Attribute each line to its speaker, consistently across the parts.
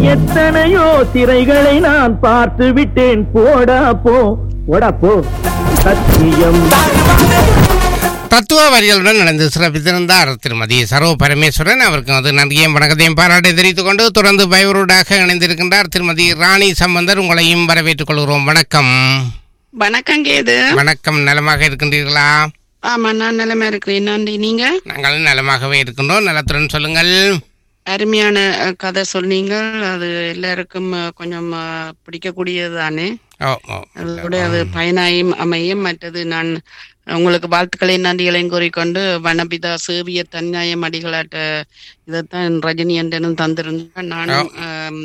Speaker 1: எத்தனையோ திரைகளை நான் பார்த்து விட்டேன் போடா போ போடா போ சத்தியம்
Speaker 2: தத்துவ வரிகளுடன் நடந்து சிறப்பித்திருந்தார் திருமதி சரோ பரமேஸ்வரன் அவருக்கு வந்து நன்றியும் வணக்கத்தையும் பாராட்டை தெரிவித்துக் கொண்டு தொடர்ந்து பயவரோடாக இணைந்திருக்கின்றார் திருமதி ராணி சம்பந்தர் உங்களையும் வரவேற்றுக் கொள்கிறோம் வணக்கம்
Speaker 3: வணக்கம் கேது
Speaker 2: வணக்கம் நலமாக இருக்கின்றீர்களா
Speaker 3: ஆமா நான் நிலைமை இருக்கிறேன் நன்றி நீங்க
Speaker 2: நாங்கள் நலமாகவே இருக்கின்றோம் நலத்துடன் சொல்லுங்கள்
Speaker 3: அருமையான அஹ், கதை சொன்னீங்க அது எல்லாருக்கும் அஹ், கொஞ்சம் அஹ், பிடிக்கக்கூடியது தானே
Speaker 2: ஓ ஓ
Speaker 3: அதோட அது பயனாயும் அமையும் மற்றது நான் உங்களுக்கு வாழ்த்துக்களையும் நன்றிகளையும் கூறிக்கொண்டு வனபிதா சேவிய தன்யாயம் அடிகளாட்ட இதைத்தான் ரஜினி என்றனும் தந்திருந்தேன் நானும் ஆம்,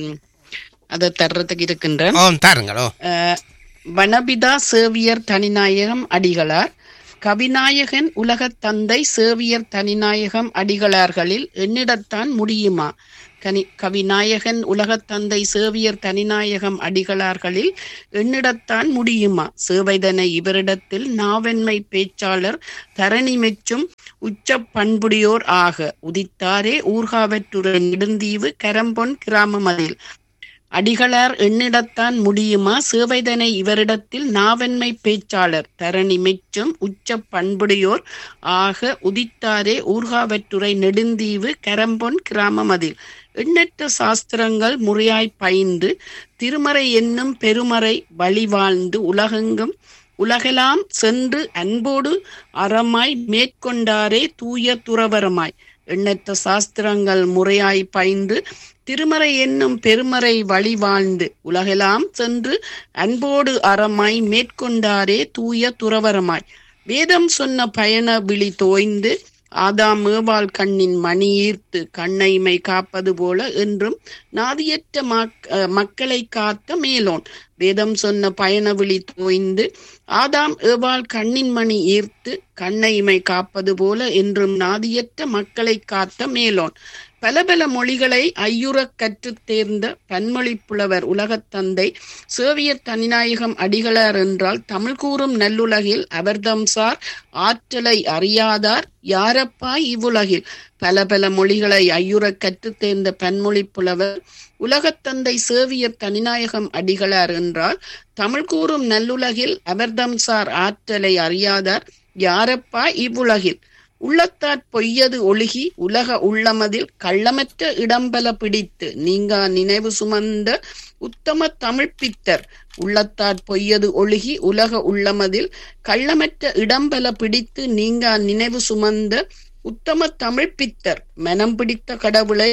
Speaker 3: அதை தர்றதுக்கு இருக்கின்றேன்
Speaker 2: ஓ தாருங்களோ
Speaker 3: அஹ், வனபிதா சேவியர் தனிநாயகம் அடிகளார் கவிநாயகன் உலகத் தந்தை சேவியர் தனிநாயகம் அடிகளார்களில் என்னிடத்தான் முடியுமா கனி கவிநாயகன் உலகத் தந்தை சேவியர் தனிநாயகம் அடிகளார்களில் எண்ணிடத்தான் முடியுமா சேவைதனை இவரிடத்தில் நாவெண்மை பேச்சாளர் தரணி மெச்சும் உச்ச பண்புடையோர் ஆக உதித்தாரே ஊர்காவற்றுறை நெடுந்தீவு கரம்பொன் கிராமம் அதில் அடிகளார் எண்ணிடத்தான் முடியுமா சேவைதனை இவரிடத்தில் நாவன்மை பேச்சாளர் தரணி மெச்சும் உச்ச பண்புடையோர் ஆக உதித்தாரே ஊர்காவற்றுறை நெடுந்தீவு கரம்பொன் கிராமம் அதில் எண்ணற்ற சாஸ்திரங்கள் முறையாய் பயின்று திருமறை என்னும் பெருமறை வழி வாழ்ந்து உலகெங்கும் உலகெல்லாம் சென்று அன்போடு அறமாய் மேற்கொண்டாரே தூய துறவரமாய் எண்ணற்ற சாஸ்திரங்கள் முறையாய் பயின்று திருமறை என்னும் பெருமறை வழி வாழ்ந்து உலகெல்லாம் சென்று அன்போடு அறமாய் மேற்கொண்டாரே தூய துறவரமாய் வேதம் சொன்ன பயண விழி தோய்ந்து ஆதாம் ஏவாள் கண்ணின் மணி ஈர்த்து கண்ணைமை காப்பது போல என்றும் நாதியற்ற மக்- அஹ் மக்களை காத்த மேலோன் வேதம் சொன்ன பயண விழி தோய்ந்து ஆதாம் ஏவாள் கண்ணின் மணி ஈர்த்து கண்ணைமை காப்பது போல என்றும் நாதியற்ற மக்களை காத்த மேலோன் பல பல மொழிகளை ஐயுறக் கற்றுத் தேர்ந்த பன்மொழி புலவர் உலகத் தந்தை சேவியர் தனிநாயகம் அடிகளார் என்றால் தமிழ் கூறும் நல்லுலகில் அவர்தம்சார் ஆற்றலை அறியாதார் யாரப்பா இவ்வுலகில் பல பல மொழிகளை ஐயுறக் கற்றுத் தேர்ந்த பன்மொழி புலவர் உலகத் தந்தை சேவியர் தனிநாயகம் அடிகளார் என்றால் தமிழ் கூறும் நல்லுலகில் அவர்தம்சார் ஆற்றலை அறியாதார் யாரப்பா இவ்வுலகில் உள்ளத்தாற் பொய்யது ஒழுகி உலக உள்ளமதில் கள்ளமற்ற இடம்பல பிடித்து நீங்கா நினைவு சுமந்த உத்தம தமிழ் பித்தர் உள்ளத்தாற் பொய்யது ஒழுகி உலக உள்ளமதில் கள்ளமற்ற இடம்பல பிடித்து நீங்கா நினைவு சுமந்த உத்தம தமிழ் பித்தர் மனம் பிடித்த கடவுளை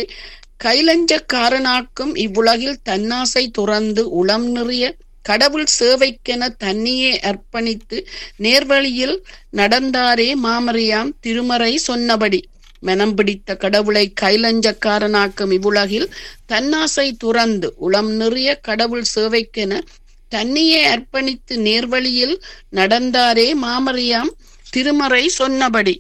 Speaker 3: கைலஞ்சக்காரனாக்கும் இவ்வுலகில் தன்னாசை துறந்து உளம் நிறைய கடவுள் சேவைக்கென தன்னையே அர்ப்பணித்து நேர்வழியில் நடந்தாரே மாமரியாம் திருமறை சொன்னபடி மனம் பிடித்த கடவுளை கைலஞ்சக்காரனாக்கும் இவ்வுலகில் தன்னாசை துறந்து உளம் நிறைய கடவுள் சேவைக்கென தன்னையே அர்ப்பணித்து நேர்வழியில் நடந்தாரே மாமரியாம் திருமறை சொன்னபடி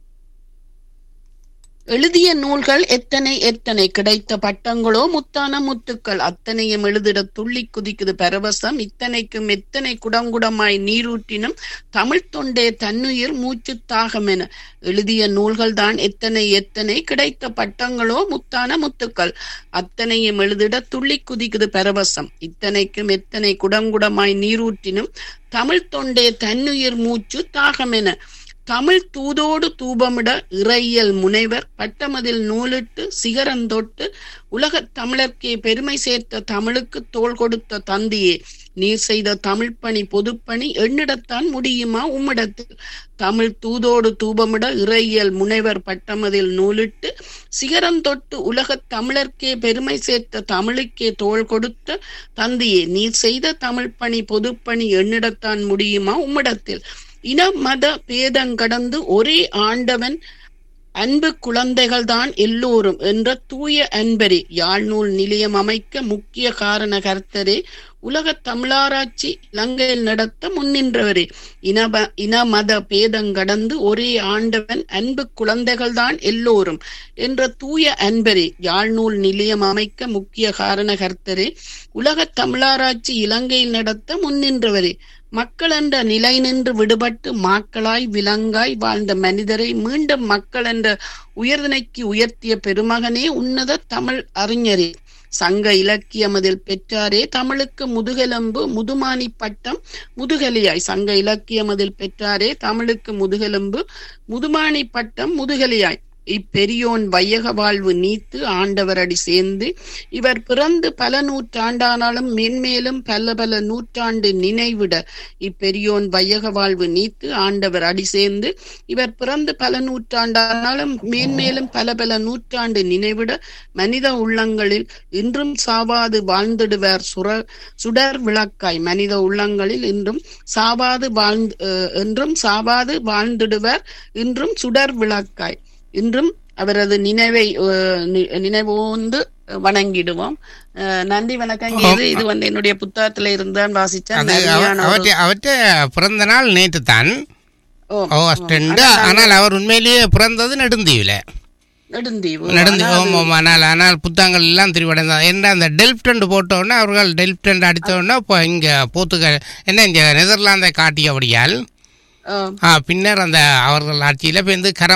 Speaker 3: எழுதிய நூல்கள் எத்தனை எத்தனை கிடைத்த பட்டங்களோ முத்தான முத்துக்கள் அத்தனையும் எழுதிட துள்ளி குதிக்குது பரவசம் இத்தனைக்கும் எத்தனை குடங்குடமாய் நீரூற்றினும் தமிழ் தொண்டே தன்னுயிர் மூச்சு தாகமென எழுதிய நூல்கள் தான் எத்தனை எத்தனை கிடைத்த பட்டங்களோ முத்தான முத்துக்கள் அத்தனையும் எழுதிட துள்ளி குதிக்குது பரவசம் இத்தனைக்கும் எத்தனை குடங்குடமாய் நீரூற்றினும் தமிழ் தொண்டே தன்னுயிர் மூச்சு தாகமென தமிழ் தூதோடு தூபமிட இறையியல் முனைவர் பட்டமதில் நூலிட்டு சிகரந்தொட்டு உலகத் தமிழர்க்கே பெருமை சேர்த்த தமிழுக்கு தோள் கொடுத்த தந்தியே நீர் செய்த தமிழ் பணி பொதுப்பணி எண்ணிடத்தான் முடியுமா உம்மிடத்தில் தமிழ் தூதோடு தூபமிட இறையியல் முனைவர் பட்டமதில் நூலிட்டு சிகரந்தொட்டு உலகத் தமிழர்க்கே பெருமை சேர்த்த தமிழுக்கே தோள் கொடுத்த தந்தியே நீர் செய்த தமிழ் பணி பொதுப்பணி எண்ணிடத்தான் முடியுமா உம்மிடத்தில் இன மத பேதங்கடந்து ஒரே ஆண்டவன் அன்பு குழந்தைகள் தான் எல்லோரும் என்ற தூய அன்பரே யாழ்நூல் நிலையம் அமைக்க முக்கிய காரண கர்த்தரே உலக தமிழாராய்ச்சி இலங்கையில் நடத்த முன்னின்றவரே இனப இன மத பேதங்கடந்து ஒரே ஆண்டவன் அன்பு குழந்தைகள் தான் எல்லோரும் என்ற தூய அன்பரே யாழ்நூல் நிலையம் அமைக்க முக்கிய காரண கர்த்தரே உலக தமிழாராய்ச்சி இலங்கையில் நடத்த முன்னின்றவரே மக்கள் என்ற நிலை நின்று விடுபட்டு மாக்களாய் விலங்காய் வாழ்ந்த மனிதரை மீண்டும் மக்கள் என்ற உயர்தினைக்கு உயர்த்திய பெருமகனே உன்னத தமிழ் அறிஞரே சங்க இலக்கியம் அதில் பெற்றாரே தமிழுக்கு முதுகெலும்பு முதுமானி பட்டம் முதுகலியாய் சங்க இலக்கியம் அதில் பெற்றாரே தமிழுக்கு முதுகெலும்பு முதுமானி பட்டம் முதுகலியாய் இப்பெரியோன் வையக வாழ்வு நீத்து ஆண்டவர் அடி சேர்ந்து இவர் பிறந்து பல நூற்றாண்டானாலும் மேன்மேலும் பல பல நூற்றாண்டு நினைவிட இப்பெரியோன் வையக வாழ்வு நீத்து ஆண்டவர் அடி சேர்ந்து இவர் பிறந்து பல நூற்றாண்டானாலும் மேன்மேலும் பல பல நூற்றாண்டு நினைவிட மனித உள்ளங்களில் இன்றும் சாவாது வாழ்ந்திடுவர் சுர சுடர் விளக்காய் மனித உள்ளங்களில் இன்றும் சாவாது வாழ்ந்து அஹ், என்றும் சாவாது வாழ்ந்திடுவர் இன்றும் சுடர் விளக்காய் இன்றும் அவரது நினைவை அஹ், நி- நினைவோந்து வணங்கிடுவோம் அஹ், நன்றி வணக்கம் இது இது வந்து என்னுடைய புத்தகத்துல இருந்தான் வாசிச்சேன்
Speaker 2: அது
Speaker 3: நிறையான ஒரு-
Speaker 2: அவற்றை அவற்றை பிறந்த நாள் நேற்று தான்
Speaker 3: ஓ,
Speaker 2: ஆகஸ்ட் ரெண்டு ஆனால் அவர் உண்மையிலேயே பிறந்தது நெடுந்தீவில்
Speaker 3: நெடுந்தீவு
Speaker 2: நடந்து
Speaker 3: ஆனா அது-
Speaker 2: ஆமாம் ஆனால் ஆனால் புத்தகங்கள் எல்லாம் திருவடைந்தான் என்ன அந்த டெல்ப்டண்ட் போட்ட உடனே அவர்கள் டெல்ப்டண்ட் அடித்த உடனே இப்போ இங்கே போர்த்துகல் என்ன இங்கே நெதர்லாந்தை காட்டியபடியால்
Speaker 3: அஹ்,
Speaker 2: ஆ, பின்னர் அந்த அவர்கள் ஆட்சியில் இப்போ வந்து கரம்